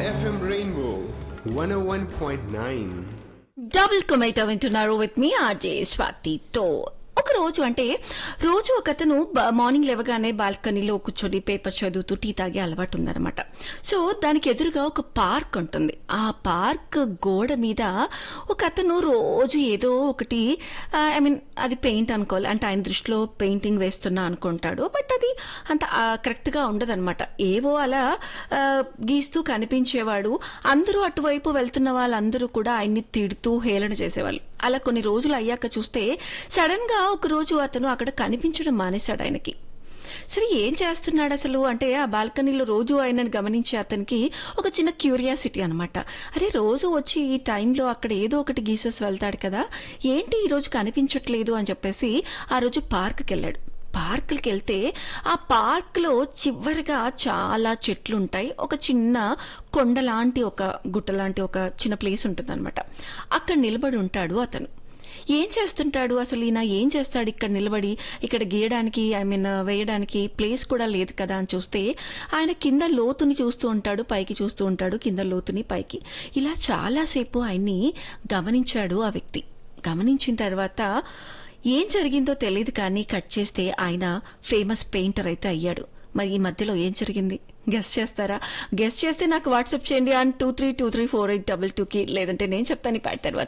FM Rainbow 101.9. Double కొమైటో వింటున్నారు with me RJ స్వాతితో ఒక రోజు అంటే రోజు ఒక అతను బ- మార్నింగ్ లేవగానే బాల్కనీలో కూర్చొని పేపర్ చదువుతూ టీ తాగే అలవాటు ఉందన్నమాట సో దానికి ఎదురుగా ఒక పార్క్ ఉంటుంది ఆ పార్క్ గోడ మీద ఒక అతను రోజు ఏదో ఒకటి ఐ మీన్ అది పెయింట్ అనుకోవాలి అంటే ఆయన దృష్టిలో పెయింటింగ్ వేస్తున్నా అనుకుంటాడు బట్ అది అంత కరెక్ట్ గా ఉండదన్నమాట ఏవో అలా ఆ, గీస్తూ కనిపించేవాడు అందరూ అటువైపు వెళ్తున్న వాళ్ళందరూ కూడా ఆయన్ని తిడుతూ హేళన చేసేవాళ్ళు అలా కొన్ని రోజులు అయ్యాక చూస్తే సడన్ గా ఒక రోజు అతను అక్కడ కనిపించడం మానేశాడు ఆయనకి సరే ఏం చేస్తున్నాడు అసలు అంటే ఆ బాల్కనీలో రోజు ఆయనను గమనించే అతనికి ఒక చిన్న క్యూరియాసిటీ అనమాట అరే రోజు వచ్చి ఈ టైంలో అక్కడ ఏదో ఒకటి గీసేసి వెళ్తాడు కదా ఏంటి ఈ రోజు కనిపించట్లేదు అని చెప్పేసి ఆ రోజు పార్క్కి వెళ్ళాడు పార్కులకి వెళ్తే ఆ పార్క్లో చివరిగా చాలా చెట్లు ఉంటాయి ఒక చిన్న కొండ లాంటి ఒక గుట్ట లాంటి ఒక చిన్న ప్లేస్ ఉంటుందన్నమాట అక్కడ నిలబడి ఉంటాడు అతను ఏం చేస్తుంటాడు అసలు ఈయన ఏం చేస్తాడు ఇక్కడ నిలబడి ఇక్కడ గీయడానికి ఐ మీన్ వేయడానికి ప్లేస్ కూడా లేదు కదా అని చూస్తే ఆయన కింద లోతుని చూస్తూ ఉంటాడు పైకి చూస్తూ ఉంటాడు కింద లోతుని పైకి ఇలా చాలాసేపు ఆయన్ని గమనించాడు ఆ వ్యక్తి గమనించిన తర్వాత ఏం జరిగిందో తెలియదు కానీ కట్ చేస్తే ఆయన ఫేమస్ పెయింటర్ అయితే అయ్యాడు మరి ఈ మధ్యలో ఏం జరిగింది గెస్ట్ చేస్తారా గెస్ట్ చేస్తే నాకు వాట్సాప్ చేయండి and two three two three four eight double టూకి లేదంటే నేను చెప్తాను ఈ పాట తర్వాత